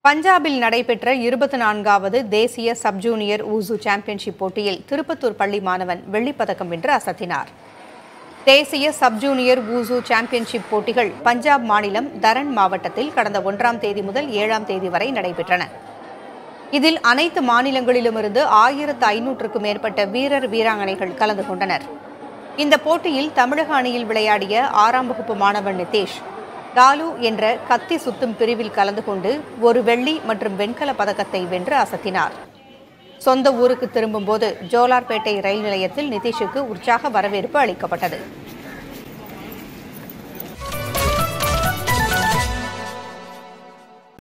பஞ்சாபில் நடைபெற்ற இருபத்தி நான்காவது தேசிய சப் ஜூனியர் ஊசு சாம்பியன்ஷிப் போட்டியில் திருப்பத்தூர் பள்ளி மாணவன் வெள்ளிப்பதக்கம் வென்று அசத்தினார் தேசிய சப் ஜூனியர் ஊசு சாம்பியன்ஷிப் போட்டிகள் பஞ்சாப் மாநிலம் தரன் மாவட்டத்தில் கடந்த ஒன்றாம் தேதி முதல் ஏழாம் தேதி வரை நடைபெற்றன இதில் அனைத்து மாநிலங்களிலுமிருந்து ஆயிரத்து ஐநூற்றுக்கும் மேற்பட்ட வீரர் வீராங்கனைகள் கலந்து கொண்டனர் இந்த போட்டியில் தமிழக அணியில் விளையாடிய ஆறாம் வகுப்பு மாணவன் நிதேஷ் டாலு என்ற கத்தி சுத்தும் பிரிவில் கலந்து கொண்டு ஒரு வெள்ளி மற்றும் வெண்கல பதக்கத்தை வென்று அசத்தினார் சொந்த ஊருக்கு திரும்பும்போது ஜோலார்பேட்டை ரயில் நிலையத்தில் நிதிஷுக்கு உற்சாக வரவேற்பு அளிக்கப்பட்டது